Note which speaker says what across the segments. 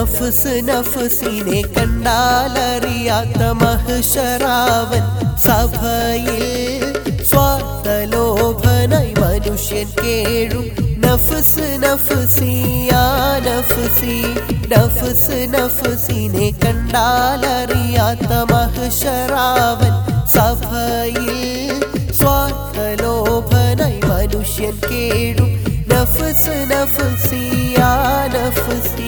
Speaker 1: നഫ്സ് നഫ്സിനെ കണ്ടാലറിയാത്ത മഹ്ഷറാവൻ സഭയിൽ സ്വാർത്ഥലോഭനായി മനുഷ്യൻ കേഴും നഫ്സ് നഫ്സിയാ നഫ്സി നഫ്സ് നഫ്സിനെ കണ്ടാലറിയാത്ത മഹ്ഷറാവൻ സഭയിൽ സ്വാർത്ഥലോഭനായി മനുഷ്യൻ കേഴും നഫ്സ് നഫ്സിയാ നഫ്സി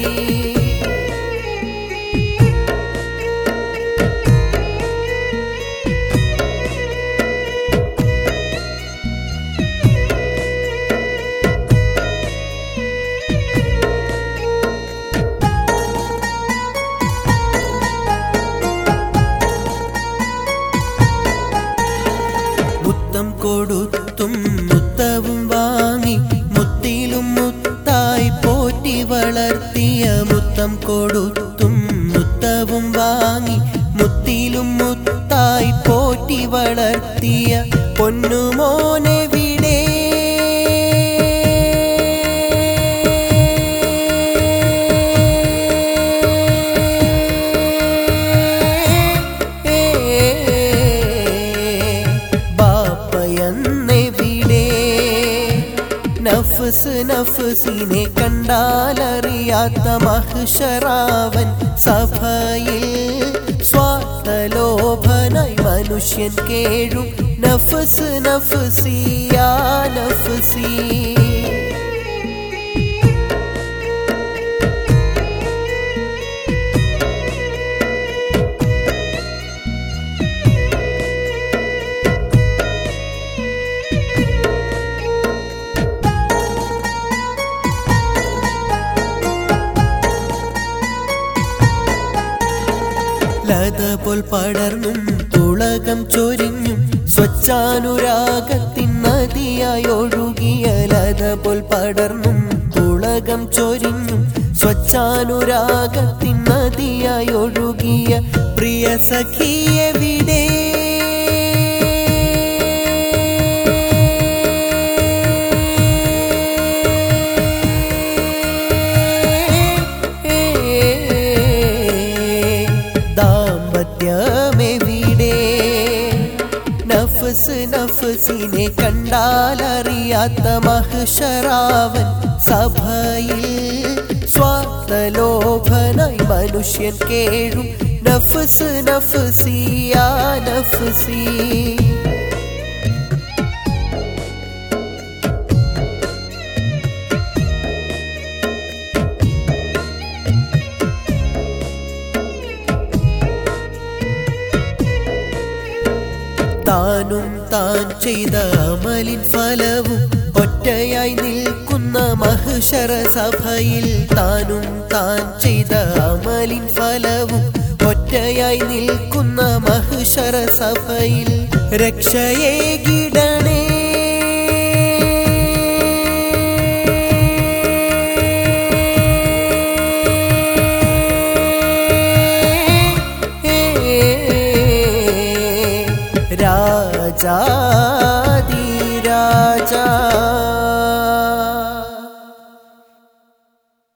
Speaker 1: മുത്തം കൊടുത്തും മുത്തവും വാങ്ങി മുത്തിലും മുത്തായി പോറ്റി വളർത്തിയ മുത്തം കൊടുത്തും മുത്തവും വാങ്ങി മുത്തിലും മുത്തായി പോറ്റി വളർത്തിയ പൊന്നുമോനെ വിടെ ബാപ്പയെന്നെവിടെ നഫ്സ് നഫ്സിനെ കണ്ടാലറിയാത്ത മഹ്ഷറാവൻ സഭയിൽ സ്വാർത്ഥലോഭനായി മനുഷ്യൻ കേഴും നഫ്സ് നഫ്സിയാ നഫ്സി ലത പോൽ പടർന്നും തുളകം ചൊരിഞ്ഞും സ്വച്ഛാനുരാഗത്തിൻ നദിയായി ഒഴുകിയ ലത പോൽ പടർന്നും തുളകം ചൊരിഞ്ഞും സ്വച്ഛാനുരാഗത്തിൻ നദിയായി ഒഴുകിയ പ്രിയ സഖിയെവിടെ ദാമ്പത്യമെവിടെ നഫ്സ് നഫ്സിനെ കണ്ടാലറിയാത്ത മഹ്ഷറാവൻ സഭയിൽ സ്വാർത്ഥലോഭനായി മനുഷ്യൻ കേഴും നഫ്സ് നഫ്സിയാ നഫ്സി താനും താൻ ചെയ്ത അമലിൻ ഫലവും ഒറ്റയായി നിൽക്കുന്ന മഹ്ഷറ സഭയിൽ താനും താൻ ചെയ്ത അമലിൻ ഫലവും ഒറ്റയായി നിൽക്കുന്ന മഹ്ഷറ സഭയിൽ രക്ഷയെ കിടണേ രാജാ